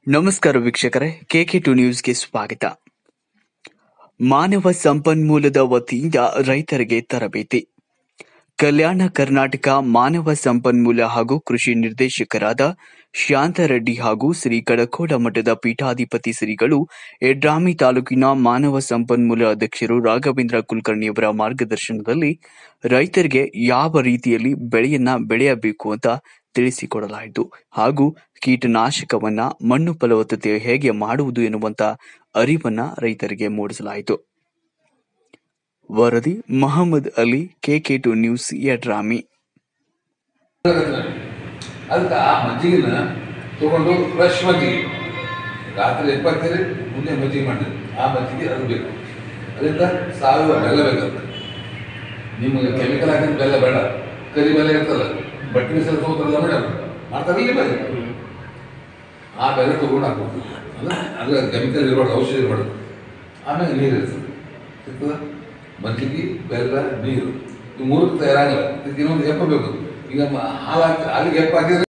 ನಮಸ್ಕಾರ ವೀಕ್ಷಕರೇ K K to ನ್ಯೂಸ್ಗೆ ಸ್ವಾಗತ ಮಾನವ ಸಂಪನ್ಮೂಲದ ವತಿಯಿಂದ ರೈತರಿಗೆ ತರಬೇತಿ ಕಲ್ಯಾಣ ಕರ್ನಾಟಕ ಮಾನವ ಸಂಪನ್ಮೂಲ ಹಾಗೂ ಕೃಷಿ ನಿರ್ದೇಶಕರಾದ ಶಾಂತರೆಡ್ಡಿ ಹಾಗೂ ಶ್ರೀ ಕಡಕೋಡ ಮಠದ ಪೀಠಾಧಿಪತಿ ಶ್ರೀಗಳು ಯಡ್ರಾಮಿ ತಾಲೂಕಿನ ಮಾನವ ಸಂಪನ್ಮೂಲ ಅಧ್ಯಕ್ಷರು ರಾಘವೇಂದ್ರ ಕುಲಕರ್ಣಿಯವರ ಮಾರ್ಗದರ್ಶನದಲ್ಲಿ ರೈತರಿಗೆ ಯಾವ ರೀತಿಯಲ್ಲಿ ಬೆಳೆಯನ್ನ ಬೆಳೆಯಬೇಕು ಅಂತ ತಿಳಿಸಿಕೊಡಲಾಯಿತು ಹಾಗೂ ಕೀಟನಾಶಕವನ್ನ ಮಣ್ಣು ಫಲವತ್ತತೆ ಹೇಗೆ ಮಾಡುವುದು ಎನ್ನುವಂತ ಅರಿವನ್ನ ರೈತರಿಗೆ ಮೂಡಿಸಲಾಯಿತು ವರದಿ ಮಹಮ್ಮದ್ ಅಲಿ ಕೆಕೆ ಟು ನ್ಯೂಸ್ ಯಡ್ರಾಮಿ ಅದಕ್ಕೆ ಆ ಮಜ್ಜಿಗೆನ ತಗೊಂಡು ಫ್ರೆಶ್ ಮಜ್ಜಿಗೆ ರಾತ್ರಿ ಎಪ್ಪತ್ತೀರಿ ಮುಂದೆ ಮಜ್ಜಿಗೆ ಮಾಡಿರಿ ಆ ಮಜ್ಜಿಗೆ ಅದು ಬೇಕು ಅದರಿಂದ ಸಾವಯವ ಬೆಲ್ಲ ಬೇಕಂತ ನಿಮಗೆ ಕೆಮಿಕಲ್ ಹಾಕಿದ ಬೆಲ್ಲ ಬೇಡ ಕರಿ ಬೆಲ್ಲ ಇರ್ತಲ್ಲ ಬಟ್ಟೆ ಸಲ ತಗೋತಾರಲ್ಲ ಮೇಡಮ್ ಮಾಡ್ತಾರಲ್ಲ ಬೆಲ್ಲ ಆ ಬೆಲ್ಲ ತಗೊಂಡು ಹಾಕ್ಬೇಕು ಅಲ್ಲ ಅದ್ರ ಕೆಮಿಕಲ್ ಇರಬಾರ್ದು ಔಷಧಿ ಇರಬಾರ್ದು ಆಮೇಲೆ ನೀರು ಇರ್ತದೆ ಸಿಗ್ತದ ಮಜ್ಜಿಗೆ ಬೆಲ್ಲ ನೀರು ಈ ಮೂರಕ್ಕೆ ತಯಾರಾಗಲ್ಲ ಇದಕ್ಕೆ ಇನ್ನೊಂದು ಎಪ್ಪ ಬೇಕು ಈಗ ಮ- ಹಾಲು ಹಾಕಿ ಹಾಲಿಗೆ ಎಪ್ಪ ಹಾಕಿದ್ರೆ